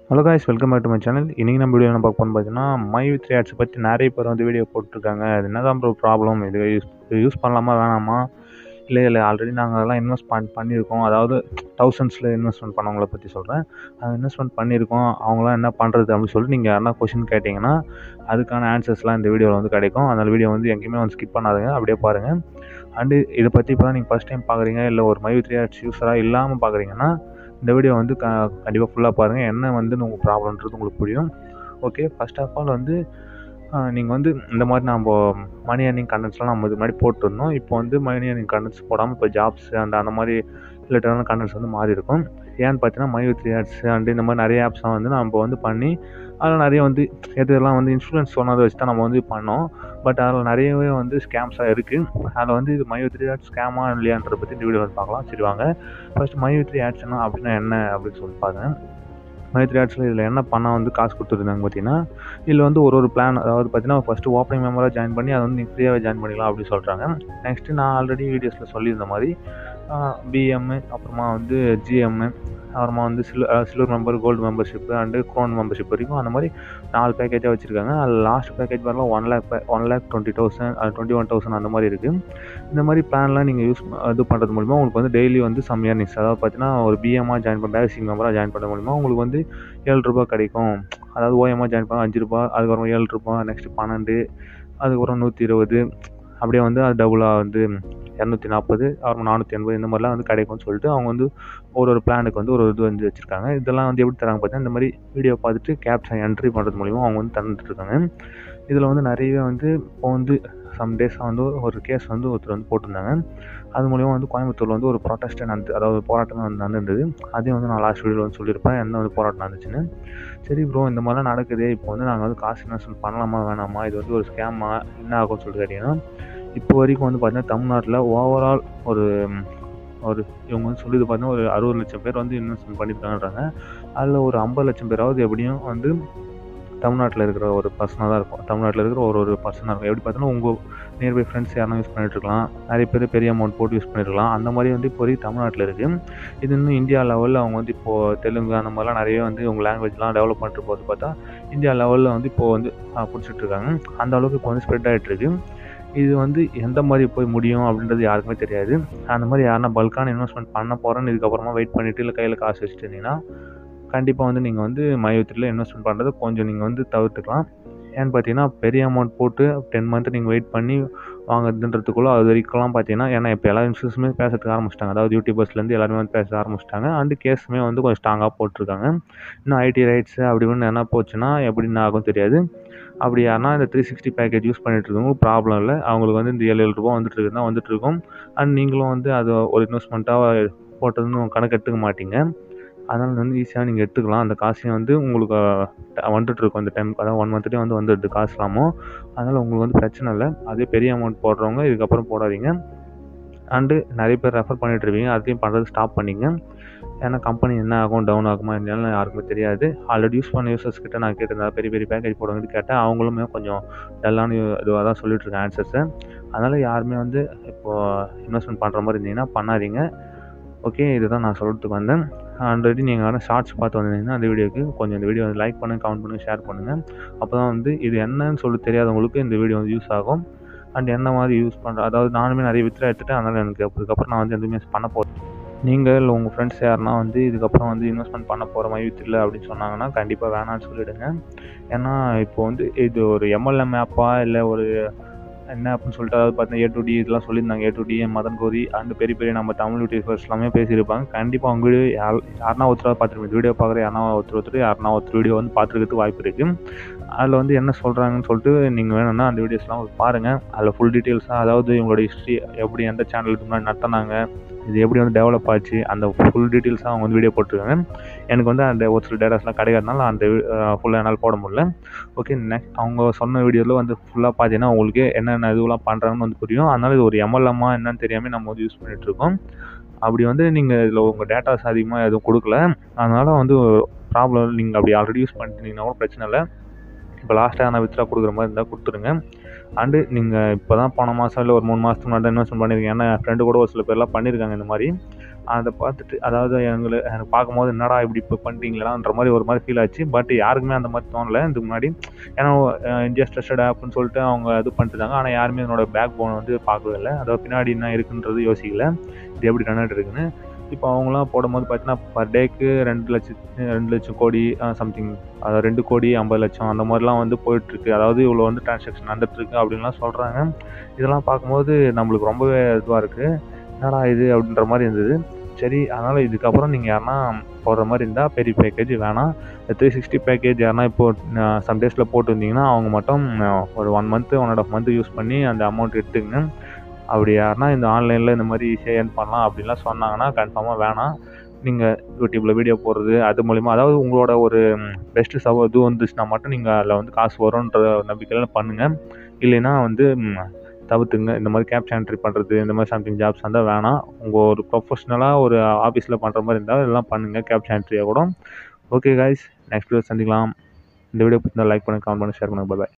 hello guys welcome back to my channel இன்றைக்கி நம்ம video என்ன பார்க்க போகிறோம் பார்த்தீங்கன்னா மை வித் ஆட்ஸ் பற்றி நிறைய பேர் வந்து வீடியோ போட்டிருக்காங்க அது என்ன தான் ப்ரோ ப்ராப்ளம் இது யூஸ் யூஸ் பண்ணலாமா வேணாமா இல்லை இல்லை ஆல்ரெடி நாங்கள் அதெல்லாம் இன்வெஸ்ட் பண் பண்ணியிருக்கோம் அதாவது தௌசண்ட்ஸில் இன்வெஸ்ட்மெண்ட் பண்ணவங்கள பற்றி சொல்கிறேன் அது இன்வெஸ்ட்மெண்ட் பண்ணியிருக்கோம் அவங்களாம் என்ன பண்ணுறது அப்படின்னு சொல்லிட்டு நீங்கள் யாருனா கொஷின் கேட்டிங்கன்னா அதுக்கான ஆன்சர்ஸ்லாம் இந்த வீடியோவில் வந்து கிடைக்கும் அந்த வீடியோ வந்து எங்கேயுமே வந்து ஸ்கிப் பண்ணாதுங்க அப்படியே பாருங்கள் அண்டு இதை பற்றி இப்போ தான் நீங்கள் ஃபஸ்ட் டைம் பார்க்குறீங்க இல்லை ஒரு மை வித் ஆட்ஸ் யூஸராக இல்லாமல் பார்க்குறீங்கன்னா இந்த வீடியோ வந்து க கண்டிப்பாக ஃபுல்லாக பாருங்கள் என்ன வந்து உங்கள் ப்ராப்ளம்ன்றது உங்களுக்கு புரியும் ஓகே ஃபர்ஸ்ட் ஆஃப் ஆல் வந்து நீங்கள் வந்து இந்த மாதிரி நம்ம மணி ஏர்னிங் கண்டென்ட்ஸ்லாம் நம்ம இது மாதிரி போட்டிருந்தோம் இப்போ வந்து மணி ஏர்னிங் கண்டென்ட்ஸ் போடாமல் இப்போ ஜாப்ஸ் அந்த அந்த மாதிரி ரிலேட்டடான கண்டென்ட்ஸ் வந்து மாறி இருக்கும் ஏன்னு பார்த்தீங்கன்னா மை வித் ஆட்ஸ் அண்ட் இந்த மாதிரி நிறைய ஆப்ஸ்லாம் வந்து நம்ம வந்து பண்ணி அதில் நிறைய வந்து எதெல்லாம் வந்து இன்ஃப்ளூயன்ஸ் சொன்னதை வச்சு தான் நம்ம வந்து பண்ணோம் பட் அதில் நிறையவே வந்து ஸ்கேம்ஸாக இருக்குது அதில் வந்து இது மை த்ரீ ஆட்ஸ் ஸ்கேமா இல்லையான்றத பற்றி இந்த வீடியோ வந்து பார்க்கலாம் சரி வாங்க ஃபஸ்ட் மை த்ரீ ஆட்ஸ்னா அப்படின்னா என்ன அப்படின்னு சொல்லி பாருங்க மை த்ரீ ஆட்ஸில் இதில் என்ன பண்ணால் வந்து காசு கொடுத்துருந்தாங்க பார்த்தீங்கன்னா இதில் வந்து ஒரு ஒரு பிளான் அதாவது பார்த்தீங்கன்னா ஃபஸ்ட்டு ஓப்பனிங் மெம்பராக ஜாயின் பண்ணி அதை வந்து நீங்கள் ஃப்ரீயாகவே ஜாயின் பண்ணிக்கலாம் அப்படின்னு சொல்கிறாங்க நெக்ஸ்ட்டு நான் ஆல்ரெடி வீடியோஸில் சொல்லியிருந்த மாதிரி பிஎம்மு அப்புறமா வந்து ஜிஎம்மு அப்புறமா வந்து சில் silver member gold membership and crown membership வரைக்கும் அந்த மாதிரி நாலு பேக்கேஜாக வச்சுருக்காங்க அதில் லாஸ்ட் பேக்கேஜ் வரலாம் one lakh one lakh twenty thousand twenty one thousand அந்த மாதிரி இருக்குது இந்த மாதிரி பிளான்லாம் நீங்கள் யூஸ் இது பண்ணுறது மூலிமா உங்களுக்கு வந்து டெய்லி வந்து சம் இயர்னிங்ஸ் அதாவது பார்த்தீங்கன்னா ஒரு பிஎம்மாக ஜாயின் பண்ண பேசிக் மெம்பராக ஜாயின் பண்ண மூலிமா உங்களுக்கு வந்து ஏழு ரூபா கிடைக்கும் அதாவது ஓஎம்மாக ஜாயின் பண்ண அஞ்சு ரூபா அதுக்கப்புறம் ஏழு ரூபா நெக்ஸ்ட்டு பன்னெண்டு அதுக்கப்புறம் நூற்றி இருபது அப்படியே வந்து அது டபுளாக வந்து இரநூத்தி நாற்பது அப்புறம் நானூற்றி எண்பது இந்த மாதிரிலாம் வந்து கிடைக்கும்னு சொல்லிட்டு அவங்க வந்து ஒரு ஒரு பிளானுக்கு வந்து ஒரு இது வந்து வச்சுருக்காங்க இதெல்லாம் வந்து எப்படி தராங்க பார்த்தீங்கன்னா இந்த மாதிரி வீடியோ பார்த்துட்டு கேப்ஷன் என்ட்ரி பண்ணுறது மூலிமா அவங்க வந்து தந்துட்டுருக்காங்க இதில் வந்து நிறையவே வந்து இப்போ வந்து சம் டேஸாக வந்து ஒரு கேஸ் வந்து ஒருத்தர் வந்து போட்டிருந்தாங்க அது மூலிமா வந்து கோயம்புத்தூரில் வந்து ஒரு ப்ரொட்டஸ்ட் நடந்து அதாவது போராட்டம் வந்து நடந்துருந்தது அதையும் வந்து நான் லாஸ்ட் வீடியோவில் வந்து சொல்லியிருப்பேன் என்ன வந்து போராட்டம் நடந்துச்சுன்னு சரி ப்ரோ இந்த மாதிரிலாம் நடக்குது இப்போ வந்து நாங்கள் வந்து காசு இன்வெஸ்ட்மெண்ட் பண்ணலாமா வேணாமா இது வந்து ஒரு ஸ்கேமா என்ன ஆகும்னு சொல்லிட்டு கேட்டிங்கன்னா இப்போ வரைக்கும் வந்து பார்த்தீங்கன்னா தமிழ்நாட்டில் ஓவரால் ஒரு ஒரு இவங்க வந்து சொல்லிது பார்த்தீங்கன்னா ஒரு அறுபது லட்சம் பேர் வந்து இன்வெஸ்ட்மெண்ட் பண்ணியிருக்காங்கன்றாங்க அதில் ஒரு ஐம்பது லட்சம் பேராவது எப்படியும் வந்து தமிழ்நாட்டில் இருக்கிற ஒரு பர்சனாக தான் இருக்கும் தமிழ்நாட்டில் இருக்கிற ஒரு ஒரு பர்சனாக இருக்கும் எப்படி பார்த்தோன்னா உங்கள் நியர்பை ஃப்ரெண்ட்ஸ் யாரும் யூஸ் பண்ணிட்டுருக்கலாம் நிறைய பேர் பெரிய அமௌண்ட் போட்டு யூஸ் பண்ணிருக்கலாம் அந்த மாதிரி வந்து இப்போதைக்கு தமிழ்நாட்டில் இருக்குது இது இன்னும் இந்தியா லெவலில் அவங்க வந்து இப்போது தெலுங்கு அந்த மாதிரிலாம் நிறைய வந்து உங்கள் லாங்குவேஜ்லாம் டெவலப் பண்ணிட்டு போது பார்த்தா இந்தியா லெவலில் வந்து இப்போது வந்து பிடிச்சிட்ருக்காங்க அந்த அளவுக்கு இப்போ வந்து ஸ்ப்ரெட் ஆகிட்டுருக்கு இது வந்து எந்த மாதிரி போய் முடியும் அப்படின்றது யாருக்குமே தெரியாது அந்த மாதிரி யாருனா பல்கான இன்வெஸ்ட்மெண்ட் பண்ண போகிறேன்னு இதுக்கப்புறமா வெயிட் பண்ணிவிட்டு இல்லை கையில் காசு வச்சுட்டு இருந்தீங்கன்னா கண்டிப்பாக வந்து நீங்கள் வந்து மையத்தில் இன்வெஸ்ட்மெண்ட் பண்ணுறது கொஞ்சம் நீங்கள் வந்து தவிர்த்துக்கலாம் ஏன்னு பார்த்தீங்கன்னா பெரிய அமௌண்ட் போட்டு டென் மந்த் நீங்கள் வெயிட் பண்ணி வாங்குறதுன்றதுக்குள்ளே அது வரைக்கும்லாம் பார்த்தீங்கன்னா ஏன்னா இப்போ எல்லா இன்ஸ்டியூஸுமே பேசுறதுக்கு ஆரம்பிச்சிட்டாங்க அதாவது யூடியூபர்ஸ்லேருந்து எல்லாருமே வந்து பேச ஆரம்பிச்சிட்டாங்க அண்டு கேஸுமே வந்து கொஞ்சம் ஸ்ட்ராங்காக போட்டிருக்காங்க இன்னும் ஐடி ரைட்ஸு அப்படி இப்படின்னு என்ன போச்சுன்னா எப்படின்னு ஆகும் தெரியாது அப்படி யாருனா இந்த த்ரீ சிக்ஸ்டி பேக்கேஜ் யூஸ் பண்ணிட்டு இருக்கவங்க ப்ராப்ளம் இல்லை அவங்களுக்கு வந்து இந்த ஏழு ஏழு ரூபா வந்துட்டு இருக்குது தான் வந்துட்டு இருக்கும் அண்ட் நீங்களும் வந்து அது ஒரு இன்வெஸ்ட்மெண்ட்டாக போட்டதுன்னு கணக்கு எடுத்துக்க மாட்டீங்க அதனால் வந்து ஈஸியாக நீங்கள் எடுத்துக்கலாம் அந்த காசையும் வந்து உங்களுக்கு வந்துட்டுருக்கும் அந்த டைம் அதாவது ஒன் மந்த்லேயே வந்து வந்துடுது காசு இல்லாமல் அதனால் உங்களுக்கு வந்து பிரச்சனை இல்லை அதே பெரிய அமௌண்ட் போடுறவங்க இதுக்கப்புறம் போடாதீங்க அண்டு நிறைய பேர் ரெஃபர் பண்ணிட்டுருப்பீங்க அதையும் பண்ணுறது ஸ்டாப் பண்ணிங்க ஏன்னா கம்பெனி என்ன ஆகும் டவுன் ஆகுமா இல்லைன்னு யாருக்குமே தெரியாது ஆல்ரெடி யூஸ் பண்ண யூசர்ஸ் கிட்ட நான் கேட்டிருந்தேன் பெரிய பெரிய பேக்கேஜ் போடுறது கேட்டேன் அவங்களுமே கொஞ்சம் டல்லான இதுவாக தான் சொல்லிட்டுருக்கேன் ஆன்சர்ஸை அதனால் யாருமே வந்து இப்போது இன்வெஸ்ட்மெண்ட் பண்ணுற மாதிரி இருந்தீங்கன்னா பண்ணாதீங்க ஓகே இதுதான் நான் சொல்கிறதுக்கு வந்தேன் ஆல்ரெடி நீங்கள் வேணால் ஷார்ட்ஸ் பார்த்து வந்தீங்கன்னா அந்த வீடியோக்கு கொஞ்சம் இந்த வீடியோ வந்து லைக் பண்ணுங்கள் கமெண்ட் பண்ணுங்கள் ஷேர் பண்ணுங்கள் அப்போ தான் வந்து இது என்னன்னு சொல்லி தெரியாதவங்களுக்கு இந்த வீடியோ வந்து யூஸ் ஆகும் அண்ட் என்ன மாதிரி யூஸ் பண்ணுற அதாவது நானுமே நிறைய வித்ரா எடுத்துகிட்டேன் அதனால் எனக்கு இதுக்கப்புறம் நான் வந்து எதுவுமே பண்ண போகிறேன் நீங்கள் இல்லை உங்கள் ஃப்ரெண்ட்ஸ் யாருனா வந்து இதுக்கப்புறம் வந்து இன்வெஸ்ட்மெண்ட் பண்ண போகிற மாதிரி இல்லை அப்படின்னு சொன்னாங்கன்னா கண்டிப்பாக வேணான்னு சொல்லிவிடுங்க ஏன்னா இப்போ வந்து இது ஒரு எம்எல்எம் ஆப்பா இல்லை ஒரு என்ன அப்படின்னு சொல்லிட்டு அதாவது பார்த்தீங்கன்னா ஏ டு டி இதெல்லாம் சொல்லியிருந்தாங்க ஏ டு டி மதன் கோரி அண்ட் பெரிய பெரிய நம்ம தமிழ் யூடியூபர்ஸ் எல்லாமே பேசியிருப்பாங்க கண்டிப்பாக அவங்க வீடியோ யார் யாருனா ஒருத்தராக பார்த்துருப்பீங்க வீடியோ பார்க்குற யாருனா ஒருத்தர் ஒருத்தர் யாருனா ஒருத்தர் வீடியோ வந்து பார்த்துக்கிறதுக்கு வாய்ப்பு இருக்குது அதில் வந்து என்ன சொல்கிறாங்கன்னு சொல்லிட்டு நீங்கள் வேணும்னா அந்த வீடியோஸ்லாம் பாருங்கள் அதில் ஃபுல் டீட்டெயில்ஸாக அதாவது இவங்களோட ஹிஸ்ட்ரி எப்படி எந்த சேனலுக்கு முன்னாடி நடத்தினாங்க இது எப்படி வந்து டெவலப் ஆச்சு அந்த ஃபுல் டீட்டெயில்ஸாக அவங்க வந்து வீடியோ போட்டிருக்காங்க எனக்கு வந்து அந்த ஒரு சில டேட்டாஸ்லாம் கிடைக்காதனால அந்த ஃபுல்லாக என்னால் போட முடியல ஓகே நெக்ஸ்ட் அவங்க சொன்ன வீடியோவில் வந்து ஃபுல்லாக பார்த்தீங்கன்னா உங்களுக்கு என்னென்ன இதுவெல்லாம் பண்ணுறாங்கன்னு வந்து புரியும் அதனால் இது ஒரு எம்எல்எம்மா என்னன்னு தெரியாமல் நம்ம வந்து யூஸ் பண்ணிகிட்ருக்கோம் அப்படி வந்து நீங்கள் இதில் உங்கள் டேட்டாஸ் அதிகமாக எதுவும் கொடுக்கல அதனால் வந்து ப்ராப்ளம் நீங்கள் அப்படி ஆல்ரெடி யூஸ் பண்ணிட்டீங்கன்னா கூட பிரச்சனை இல்லை இப்போ லாஸ்ட்டாக நான் வித்ரா கொடுக்குற மாதிரி இருந்தால் கொடுத்துருங்க அண்டு நீங்கள் இப்போ தான் போன மாதம் இல்லை ஒரு மூணு மாதத்துக்கு முன்னாடி இன்வெஸ்ட்மெண்ட் பண்ணியிருக்கீங்க ஏன்னா என் ஃப்ரெண்டு கூட ஒரு சில பேர்லாம் பண்ணியிருக்காங்க இந்த மாதிரி அதை பார்த்துட்டு அதாவது எங்களை எனக்கு பார்க்கும்போது என்னடா இப்படி இப்போ பண்ணிட்டீங்களான்ற மாதிரி ஒரு மாதிரி ஃபீல் ஆச்சு பட் யாருக்குமே அந்த மாதிரி தோணலை இதுக்கு முன்னாடி ஏன்னா இந்தியா ட்ரஸ்டட் ஆப்னு சொல்லிட்டு அவங்க இது பண்ணிட்டுருந்தாங்க ஆனால் யாருமே என்னோட பேக் போனை வந்து பார்க்கவே இல்லை அதாவது பின்னாடி என்ன இருக்குன்றது யோசிக்கல இது எப்படி ரன் இருக்குன்னு இப்போ அவங்களாம் போடும்போது பார்த்தீங்கன்னா பர் டேக்கு ரெண்டு லட்சம் ரெண்டு லட்சம் கோடி சம்திங் அதாவது ரெண்டு கோடி ஐம்பது லட்சம் அந்த மாதிரிலாம் வந்து போயிட்டுருக்கு அதாவது இவ்வளோ வந்து டிரான்சாக்ஷன் நடந்துட்டுருக்கு அப்படின்லாம் சொல்கிறாங்க இதெல்லாம் பார்க்கும்போது நம்மளுக்கு ரொம்பவே இதுவாக இருக்குது என்னடா இது அப்படின்ற மாதிரி இருந்தது சரி அதனால் இதுக்கப்புறம் நீங்கள் யாருன்னா போடுற மாதிரி இருந்தால் பெரிய பேக்கேஜ் வேணாம் த்ரீ சிக்ஸ்டி பேக்கேஜ் யாருன்னா இப்போது சம் டேஸில் போட்டுருந்தீங்கன்னா அவங்க மட்டும் ஒரு one month one and half month use பண்ணி அந்த அமௌண்ட் எடுத்துங்க அப்படி யாருன்னா இந்த ஆன்லைனில் இந்த மாதிரி ஈஸியாக ஏர்ன் பண்ணலாம் அப்படின்லாம் சொன்னாங்கன்னா கன்ஃபார்மாக வேணாம் நீங்கள் யூடியூப்பில் வீடியோ போடுறது அது மூலிமா அதாவது உங்களோட ஒரு பெஸ்ட்டு சவ இது வந்துச்சுன்னா மட்டும் நீங்கள் அதில் வந்து காசு வரும்ன்ற நம்பிக்கையில் பண்ணுங்கள் இல்லைன்னா வந்து தவிர்த்துங்க இந்த மாதிரி கேப் என்ட்ரி பண்ணுறது இந்த மாதிரி சம்திங் ஜாப்ஸ் இருந்தால் வேணாம் உங்கள் ஒரு ப்ரொஃபஷ்னலாக ஒரு ஆஃபீஸில் பண்ணுற மாதிரி இருந்தால் இதெல்லாம் பண்ணுங்கள் கேப் என்ட்ரியாக கூட ஓகே காய்ஸ் நெக்ஸ்ட் வீடியோ சந்திக்கலாம் இந்த வீடியோ பிடிச்சிருந்தா லைக் பண்ணுங்கள் கமெண்ட் பண்ணி ஷேர் பண்ணுங்கள் பாய்